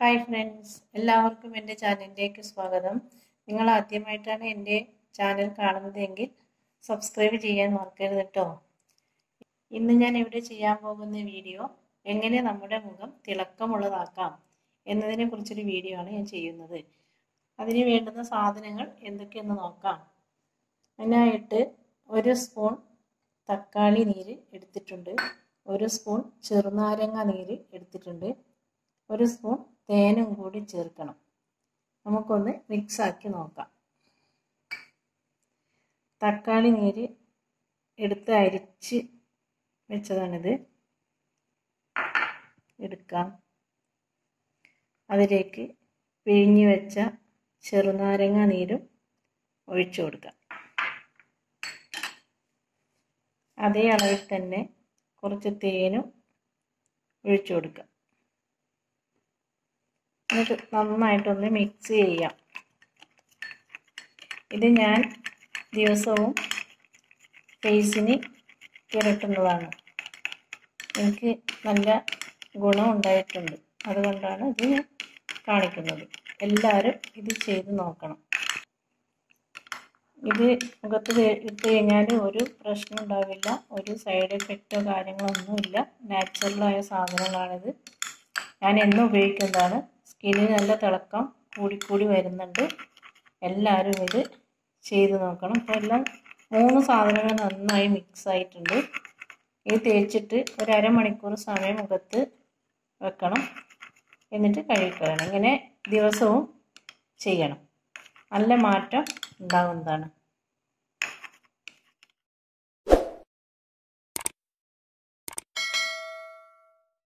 hi friends എല്ലാവർക്കും എൻ്റെ ചാനലിലേക്ക് സ്വാഗതം നിങ്ങൾ ആദ്യമായിട്ടാണ് എൻ്റെ ചാനൽ കാണുന്നതെങ്കിൽ സബ്സ്ക്രൈബ് ചെയ്യാൻ മറക്കരുത് കേട്ടോ ഇന്ന് ഞാൻ ഇവിടെ ചെയ്യാൻ പോകുന്ന വീഡിയോ എങ്ങനെ നമ്മുടെ മുഖം തിളക്കമുള്ളതാക്കാം എന്നതിനെ കുറിച്ചൊരു വീഡിയോ ആണ് ഞാൻ ചെയ്യുന്നത് അതിന് വേണ്ടുന്ന സാധനങ്ങൾ എന്തൊക്കെയെന്ന് നോക്കാം അതിനായിട്ട് ഒരു സ്പൂൺ തക്കാളി നീര് എടുത്തിട്ടുണ്ട് ഒരു സ്പൂൺ ചെറുനാരങ്ങ നീര് എടുത്തിട്ടുണ്ട് ഒരു സ്പൂൺ തേനും കൂടി ചേർക്കണം നമുക്കൊന്ന് മിക്സാക്കി നോക്കാം തക്കാളി നീര് എടുത്ത് അരിച്ച് വെച്ചതാണിത് എടുക്കാം അതിലേക്ക് പിഴിഞ്ഞ് വെച്ച ചെറുനാരങ്ങ നീരും ഒഴിച്ചു കൊടുക്കാം അതേ അളവിൽ തന്നെ കുറച്ച് തേനും ഒഴിച്ചു കൊടുക്കാം എന്നിട്ട് നന്നായിട്ടൊന്ന് മിക്സ് ചെയ്യാം ഇത് ഞാൻ ദിവസവും ഫേസിന് പുരട്ടുന്നതാണ് എനിക്ക് നല്ല ഗുണം ഉണ്ടായിട്ടുണ്ട് അതുകൊണ്ടാണ് ഇത് ഞാൻ കാണിക്കുന്നത് എല്ലാവരും ഇത് ചെയ്ത് നോക്കണം ഇത് മുഖത്ത് ഇട്ട് കഴിഞ്ഞാൽ ഒരു പ്രശ്നം ഉണ്ടാവില്ല ഒരു സൈഡ് എഫക്റ്റോ കാര്യങ്ങളൊന്നുമില്ല നാച്ചുറലായ സാധനങ്ങളാണിത് ഞാൻ എന്നും ഉപയോഗിക്കുന്നതാണ് സ്കിന്നിന് നല്ല തിളക്കം കൂടിക്കൂടി വരുന്നുണ്ട് എല്ലാവരും ഇത് ചെയ്ത് നോക്കണം അപ്പോൾ എല്ലാം മൂന്ന് സാധനങ്ങൾ നന്നായി മിക്സ് ആയിട്ടുണ്ട് ഇത് തേച്ചിട്ട് ഒരു അരമണിക്കൂർ സമയം മുഖത്ത് വെക്കണം എന്നിട്ട് കഴുകിക്കളയണം ഇങ്ങനെ ദിവസവും ചെയ്യണം നല്ല മാറ്റം ഉണ്ടാകുന്നതാണ്